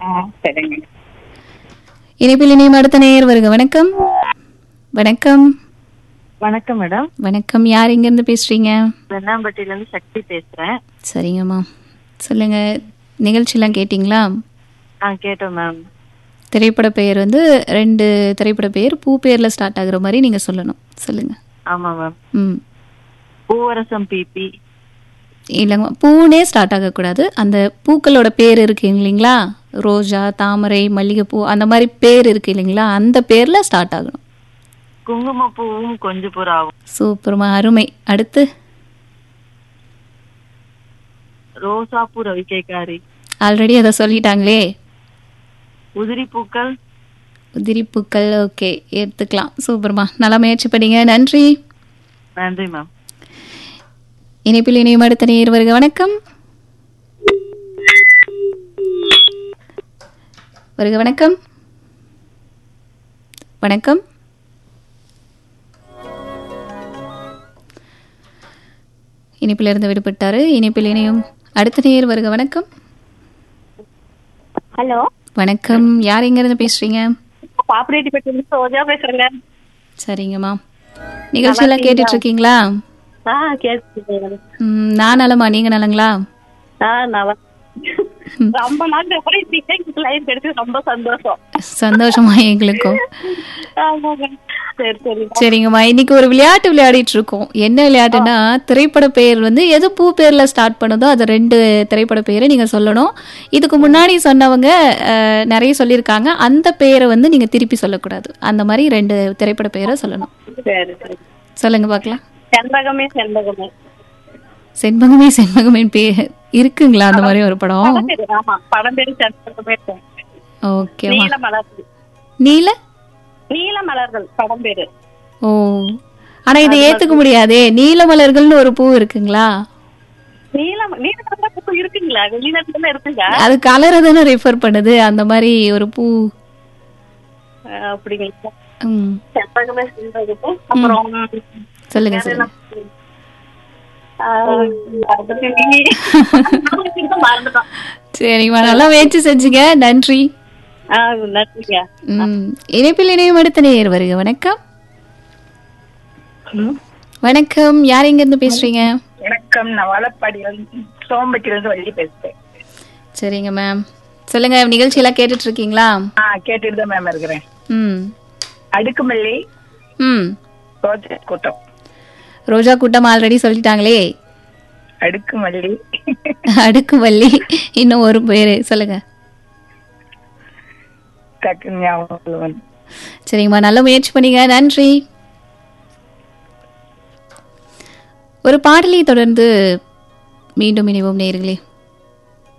ஆ சரிங்க இணைப்பில் இணையும் அடுத்த நேயர் வருக வணக்கம் வணக்கம் வணக்கம் மேடம் வணக்கம் யார் இருந்து பேசுறீங்க வெண்ணாம்பட்டியில இருந்து சக்தி பேசுறேன் சரிங்கம்மா சொல்லுங்க நிகழ்ச்சியெல்லாம் கேட்டிங்களா ஆ கேட்டோம் மேம் திரைப்பட பெயர் வந்து ரெண்டு திரைப்பட பெயர் பூ பேர்ல ஸ்டார்ட் ஆகுற மாதிரி நீங்க சொல்லணும் சொல்லுங்க ஆமா மேம் ம் பூவரசம் பிபி இல்லைங்க பூனே ஸ்டார்ட் ஆகக்கூடாது அந்த பூக்களோட பேர் இருக்கு இல்லைங்களா ரோஜா தாமரை மல்லிகைப்பூ அந்த மாதிரி பேர் இருக்கு இல்லைங்களா அந்த பேர்ல ஸ்டார்ட் ஆகணும் குங்குமப்பூவும் கொஞ்ச புறாவும் சூப்பர்மா அருமை அடுத்து ரோசாப்பூ ரவிக்கைக்காரி ஆல்ரெடி அதை சொல்லிட்டாங்களே உதிரி பூக்கள் உதிரி பூக்கள் ஓகே எடுத்துக்கலாம் சூப்பர்மா நல்லா முயற்சி பண்ணீங்க நன்றி நன்றி மேம் இணைப்பில் இணையும் அடுத்த நேர் வருக வணக்கம் வருக வணக்கம் வணக்கம் இணைப்பில் இருந்து விடுபட்டாரு இணைப்பில் இணையும் அடுத்த நேர் வருக வணக்கம் ஹலோ வணக்கம் யார் எங்க இருந்து பேசுறீங்க பாப்புலேட்டிப்பட்டி சோஜா பேசுறேங்க சரிங்கம்மா நிகழ்ச்சியெல்லாம் கேட்டுட்டு இருக்கீங்களா ஆ கேட்டு ம், நான் நலமா நீங்க நலங்களா ஆ நான் ரொம்ப நாள் அப்புறம் இன்னைக்கு லைன் கிடைச்சது ரொம்ப சந்தோஷம் சந்தோஷமா எங்களுக்கும் ஆமாங்க சரி சரி சரிங்கம்மா இன்னைக்கு ஒரு விளையாட்டு விளையாடிட்டு இருக்கோம் என்ன விளையாட்டுன்னா திரைப்பட பெயர் வந்து எது பூ பேர்ல ஸ்டார்ட் பண்ணுதோ அது ரெண்டு திரைப்பட பெயரை நீங்க சொல்லணும் இதுக்கு முன்னாடி சொன்னவங்க அஹ், நிறைய சொல்லியிருக்காங்க அந்த பெயரை வந்து நீங்க திருப்பி சொல்லக்கூடாது அந்த மாதிரி ரெண்டு திரைப்பட பெயரை சொல்லணும் சரி சரி சொல்லுங்க பார்க்கலாம் செண்பகமே செண்பகமே செண்பகமே செண்பகமே பேர் இருக்குங்களா அந்த மாதிரி ஒரு படம் படம் பேரு ஆமா படம் பேரு செண்பகமே ஓகேவா நீல மலர்கள் நீல நீல மலர்கள் படம் பேரு ஓ ஆனா இதை ஏத்துக்க முடியாதே நீல மலர்கள்னு ஒரு பூ இருக்குங்களா நீல நீல மலர்கள் பூ இருக்குங்களா வெளிநாட்டுல இருக்குங்க அது கலரை தானே ரெஃபர் பண்ணுது அந்த மாதிரி ஒரு பூ ஆ, அப்படிங்களா ம் செண்பகமே செண்பகமே அப்புறம் சொல்லுங்க சொல்லுங்க ஆ, அதை பத்தி மறந்துட்டோம் சரிம்மா நல்லா முயற்சி செஞ்சுங்க நன்றி ஆ நன்றிங்க ம் இணைப்பில் இணையும் அடுத்த நேயர் வருக வணக்கம் வணக்கம் யார் எங்க இருந்து பேசுறீங்க வணக்கம் நான் வளப்பாடியில சோம்பட்டியில இருந்து வள்ளி பேசுறேன் சரிங்க மேம் சொல்லுங்க நிகழ்ச்சியெல்லாம் கேட்டுட்டு இருக்கீங்களா ஆ கேட்டுட்டு தான் மேம் இருக்கிறேன் ம் அடுக்குமல்லி ம் ரோஜா கூட்டம் ரோஜா கூட்டம் ஆல்ரெடி சொல்லிட்டாங்களே அடுக்குமல்லி அடுக்கு வள்ளி இன்னும் ஒரு பேரு சொல்லுங்க டக்கு ஞாபகம் வந்து சரிங்கம்மா நல்ல முயற்சி பண்ணீங்க நன்றி ஒரு பாடலை தொடர்ந்து மீண்டும் இணைவோம் நேயர்களே